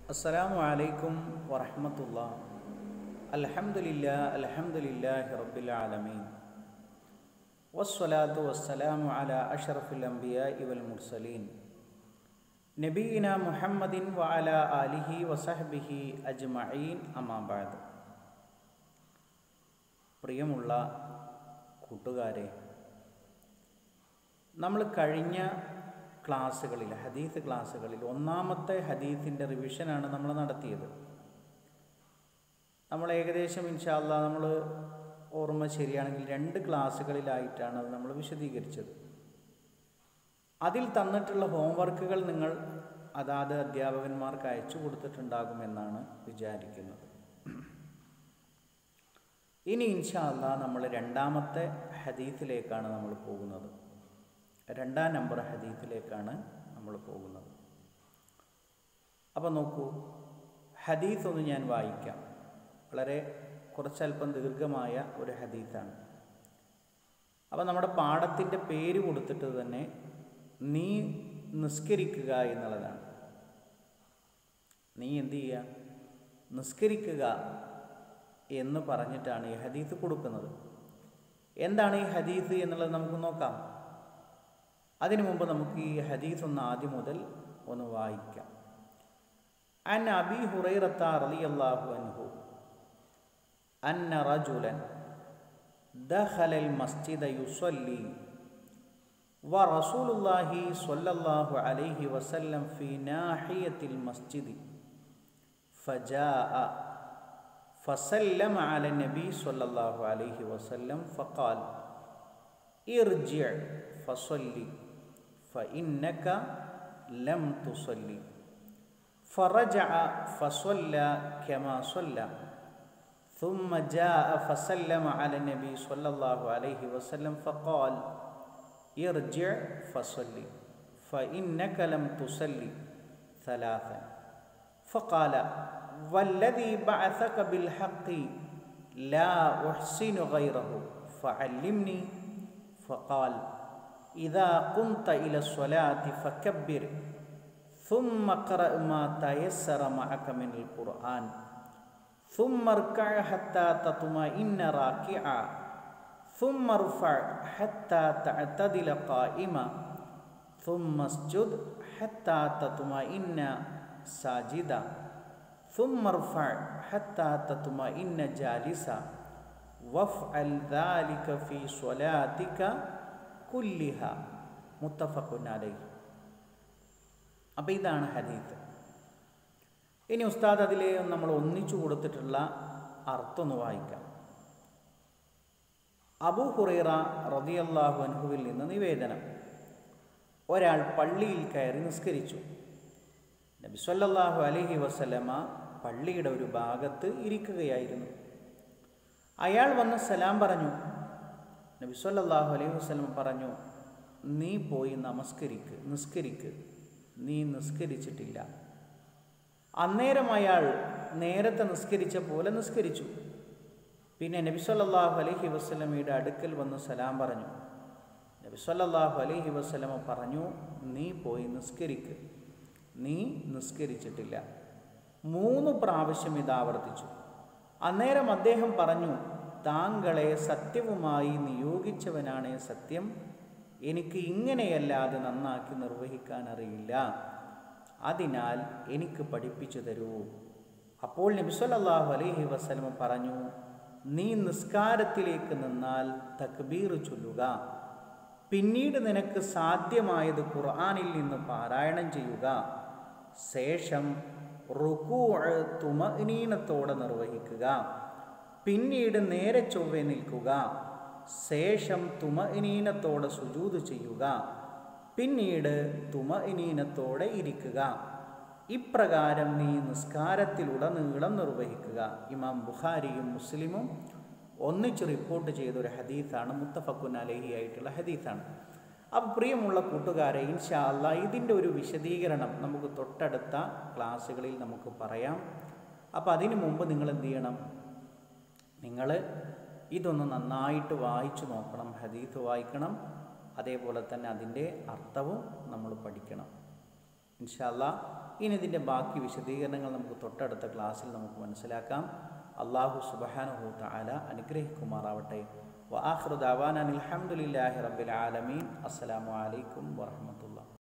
അസ്സലാമു അലൈക്കും വറഹമത്തുള്ള അൽഹംദുലില്ലാ അൽഹംദുലില്ലാഹി റബ്ബിൽ ആലമീൻ വസ്സലാത്തു വസ്സലാമു അല അഷറഫുൽ അംബിയാഇ വൽ മുർസലീൻ നബീന മുഹമ്മദിൻ വ അല ആലിഹി വസഹബിഹി അജ്മഈൻ അമാബാദ് പ്രിയമുള്ള കൂട്ടുകാരെ നമ്മൾ കഴിഞ്ഞ ക്ലാസ്സുകളിൽ ഹദീസ് ക്ലാസ്സുകളിൽ ഒന്നാമത്തെ ഹദീസിൻ്റെ റിവിഷനാണ് നമ്മൾ നടത്തിയത് നമ്മൾ ഏകദേശം ഇൻഷാല്ല നമ്മൾ ഓർമ്മ ശരിയാണെങ്കിൽ രണ്ട് ക്ലാസ്സുകളിലായിട്ടാണ് അത് നമ്മൾ വിശദീകരിച്ചത് അതിൽ തന്നിട്ടുള്ള ഹോംവർക്കുകൾ നിങ്ങൾ അതാത് അധ്യാപകന്മാർക്ക് അയച്ചു കൊടുത്തിട്ടുണ്ടാകുമെന്നാണ് വിചാരിക്കുന്നത് ഇനി ഇൻഷാല്ല നമ്മൾ രണ്ടാമത്തെ ഹദീസിലേക്കാണ് നമ്മൾ പോകുന്നത് രണ്ടാം നമ്പർ ഹദീസിലേക്കാണ് നമ്മൾ പോകുന്നത് അപ്പോൾ നോക്കൂ ഹദീസ് ഒന്ന് ഞാൻ വായിക്കാം വളരെ കുറച്ചല്പം ദീർഘമായ ഒരു ഹദീസാണ് അപ്പോൾ നമ്മുടെ പാഠത്തിൻ്റെ പേര് കൊടുത്തിട്ട് തന്നെ നീ നിസ്കരിക്കുക എന്നുള്ളതാണ് നീ എന്ത് ചെയ്യുക നിസ്കരിക്കുക എന്ന് പറഞ്ഞിട്ടാണ് ഈ ഹദീസ് കൊടുക്കുന്നത് എന്താണ് ഈ ഹദീസ് എന്നുള്ളത് നമുക്ക് നോക്കാം അതിനു മുമ്പ് നമുക്ക് ഈ ഹദീസ് ഒന്ന് ആദ്യം മുതൽ ഒന്ന് വായിക്കാം അൻ അബി ഹുറൈറത്ത റളിയല്ലാഹു അൻഹു അന്ന റജുലൻ دخل المسجد يصلي ورسول الله صلى الله عليه وسلم في ناحية المسجد فجاء فسلم على النبي صلى الله عليه وسلم فقال ارجع فصلي فإنك لم تصلي فرجع فصلى كما صلى ثم جاء فسلم على النبي صلى الله عليه وسلم فقال ارجع فصلي فإنك لم تصلي ثلاثا فقال والذي بعثك بالحق لا أحسن غيره فعلمني فقال إذا قمت إلى الصلاة فكبر ثم قرأ ما تيسر معك من القرآن ثم اركع حتى تطمئن راكعا ثم ارفع حتى تعتدل قائما ثم اسجد حتى تطمئن ساجدا ثم ارفع حتى تطمئن جالسا وافعل ذلك في صلاتك കുല്ലിഹ മുത്തഫഖുൻ അലൈഹി അപ്പോൾ ഇതാണ് ഹദീത്ത് ഇനി ഉസ്താദ് അതിൽ നമ്മൾ ഒന്നിച്ചു കൊടുത്തിട്ടുള്ള അർത്ഥം ഒന്ന് വായിക്കാം അബു ഹുറൈറ റതിയല്ലാഹു അൻഹുവിൽ നിന്ന് നിവേദനം ഒരാൾ പള്ളിയിൽ കയറി നിസ്കരിച്ചു നബി സല്ലല്ലാഹു അലൈഹി വസല്ലമ പള്ളിയുടെ ഒരു ഭാഗത്ത് ഇരിക്കുകയായിരുന്നു അയാൾ വന്ന് സലാം പറഞ്ഞു നബി സല്ലല്ലാഹു അലൈഹി വസല്ലം പറഞ്ഞു നീ പോയി നമസ്കരിക്ക് നിസ്കരിക്ക് നീ നിസ്കരിച്ചിട്ടില്ല അന്നേരം അയാൾ നേരത്തെ നിസ്കരിച്ച പോലെ നിസ്കരിച്ചു പിന്നെ നബി സല്ലല്ലാഹു അലൈഹി വസല്ലമയുടെ അടുക്കൽ വന്ന് സലാം പറഞ്ഞു നബി സല്ലല്ലാഹു അലൈഹി വസല്ലമ പറഞ്ഞു നീ പോയി നിസ്കരിക്ക് നീ നിസ്കരിച്ചിട്ടില്ല മൂന്ന് പ്രാവശ്യം ഇത് ആവർത്തിച്ചു അന്നേരം അദ്ദേഹം പറഞ്ഞു താങ്കളെ സത്യവുമായി നിയോഗിച്ചവനാണ് സത്യം എനിക്ക് ഇങ്ങനെയല്ലാതെ നന്നാക്കി നിർവഹിക്കാൻ അറിയില്ല അതിനാൽ എനിക്ക് പഠിപ്പിച്ചു തരൂ അപ്പോൾ നബിസ്വല്ലാഹു അലൈഹി വസ്ലമ പറഞ്ഞു നീ നിസ്കാരത്തിലേക്ക് നിന്നാൽ തക്ബീർ ചൊല്ലുക പിന്നീട് നിനക്ക് സാധ്യമായത് ഖുർആാനിൽ നിന്ന് പാരായണം ചെയ്യുക ശേഷം റുക്കൂ തുമനീനത്തോടെ നിർവഹിക്കുക പിന്നീട് നേരെ ചൊവ്വെ നിൽക്കുക ശേഷം തുമഇനീനത്തോടെ സുജൂത് ചെയ്യുക പിന്നീട് തുമഇനീനത്തോടെ ഇരിക്കുക ഇപ്രകാരം നീ നിസ്കാരത്തിലുടനീളം നിർവഹിക്കുക ഇമാം ബുഖാരിയും മുസ്ലിമും ഒന്നിച്ച് റിപ്പോർട്ട് ചെയ്ത ഒരു ഹദീസാണ് മുത്തഫക്കുൻ അലഹി ആയിട്ടുള്ള ഹദീസാണ് അപ്പോൾ പ്രിയമുള്ള കൂട്ടുകാരെ ഇൻഷാ അല്ല ഇതിൻ്റെ ഒരു വിശദീകരണം നമുക്ക് തൊട്ടടുത്ത ക്ലാസ്സുകളിൽ നമുക്ക് പറയാം അപ്പോൾ അതിനു മുമ്പ് നിങ്ങൾ എന്ത് ചെയ്യണം നിങ്ങൾ ഇതൊന്ന് നന്നായിട്ട് വായിച്ചു നോക്കണം ഹദീത്ത് വായിക്കണം അതേപോലെ തന്നെ അതിൻ്റെ അർത്ഥവും നമ്മൾ പഠിക്കണം ഇൻഷാല്ല ഇനി ഇതിൻ്റെ ബാക്കി വിശദീകരണങ്ങൾ നമുക്ക് തൊട്ടടുത്ത ക്ലാസ്സിൽ നമുക്ക് മനസ്സിലാക്കാം അള്ളാഹു സുബഹാനുഹു തആല അനുഗ്രഹിക്കുമാറാവട്ടെ വആഖിറു ദഅവാന അനിൽ ഹംദുലില്ലാഹി റബ്ബിൽ ആലമീൻ അസ്സലാമു അലൈക്കും വറഹ്മത്തുള്ളാഹി